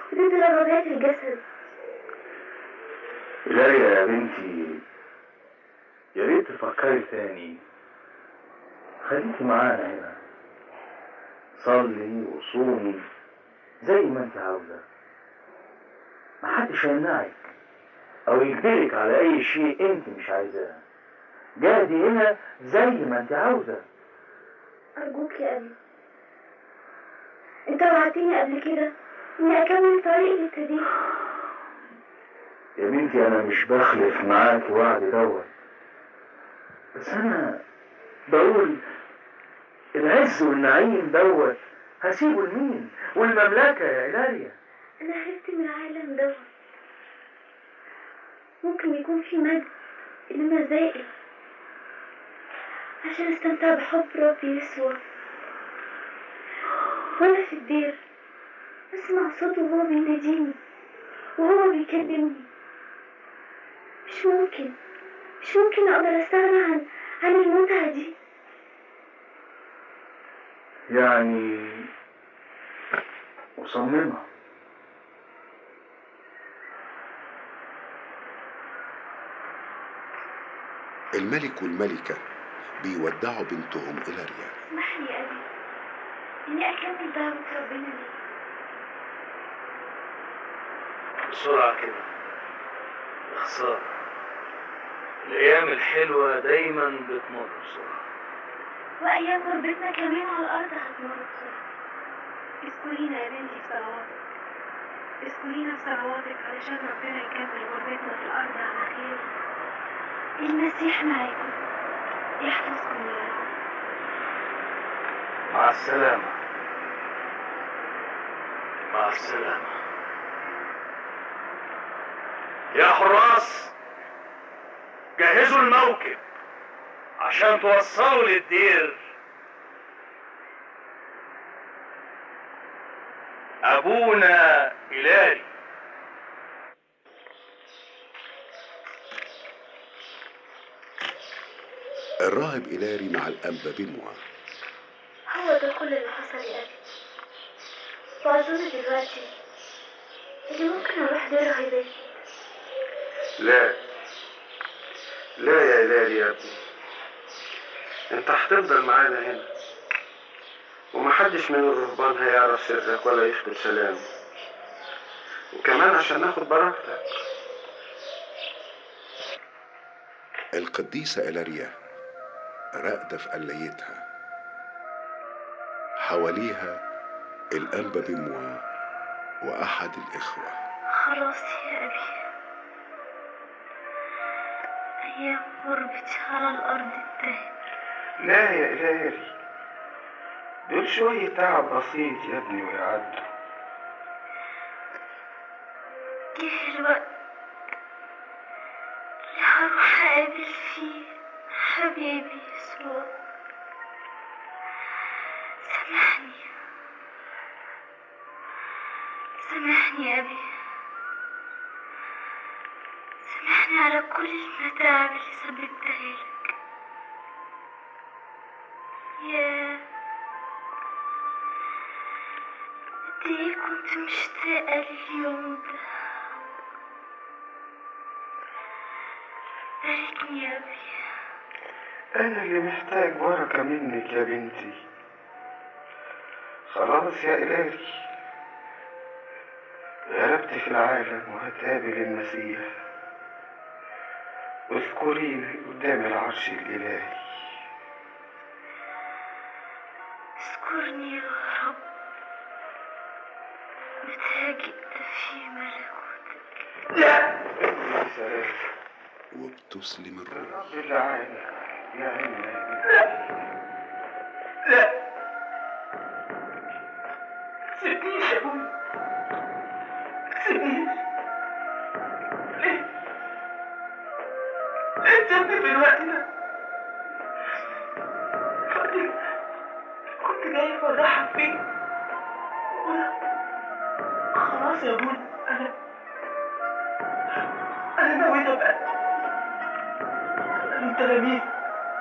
ضد رغبات الجسد لا يا بنتي يا ريت تفكري تاني خليكي معانا هنا صلي وصومي زي ما انت عاوزة محدش هيمنعك او يجبرك على اي شيء انت مش عايزاه جاهدي هنا زي ما انت عاوزة أرجوك يا أبي أنت وعدتني قبل كده إني أكمل طريق اللي ابتديته يا بنتي انا مش بخلف معاك وعد دوت بس انا بقول العز والنعيم دوت هسيبه لمين والمملكة يا إلاريا أنا هربت من العالم دوت ممكن يكون في مجد إنما زائل عشان استمتع بحب ربي يسوع وأنا في الدير أسمع صوته وهو بيناديني وهو بيكلمني مش ممكن مش ممكن أقدر أستغنى عن عن المتعة دي يعني مصممة الملك والملكة بيودعوا بنتهم إلاريا اسمح لي يا أبي إني أكمل دعوة ربنا لي بسرعة كده يا خسارة الأيام الحلوة دايما بتمر بسرعة وأيام غربتنا كمان على الأرض هتمر بسرعة اذكرينا يا بنتي في صلواتك اذكرينا في صلواتك علشان ربنا يكمل غربتنا في الأرض على خير المسيح معاكم يحفظكم يا رب مع السلامة مع السلامة يا حراس جهزوا الموكب عشان توصلوا للدير أبونا إلهي الراهب إلاري مع الأنبا بنوى هو ده كل اللي حصل يا أبي وأظن دلوقتي إني ممكن أروح دير راهبين لا لا يا إلهي يا ابني انت هتفضل معانا هنا ومحدش من الرهبان هيعرف سرك ولا يفقد سلامه وكمان عشان ناخد بركتك القديسة إلاريا راقدة في قليتها حواليها الأنبا بنوى وأحد الإخوة خلاص يا أبي أيام غربتي على الأرض انتهت لا يا إلهي دول شوية تعب بسيط يا ابني ويعدوا جه الوقت اللي هروح أقابل فيه حبيبي يسوع سامحني سامحني يا أبي سامحني على كل المتاعب اللي سببتها لك يا قد ايه كنت مشتاقة لليوم ده باركني يا أبي أنا اللي محتاج بركة منك يا بنتي خلاص يا إلهي غلبت في العالم وهتقابل المسيح واذكريني قدام العرش الإلهي اذكرني يا رب متى جئت في ملكوتك يا سلام وبتسلم الروح الرب اللي عانى يا عيني لا سيبنيش يا ابوي سيبنيش ليه ليه تسيبني في الوقت ده بعدين كنت جاي افرحك فيه وانا خلاص يا ابوي انا انا نويت ابقى من تلاميذ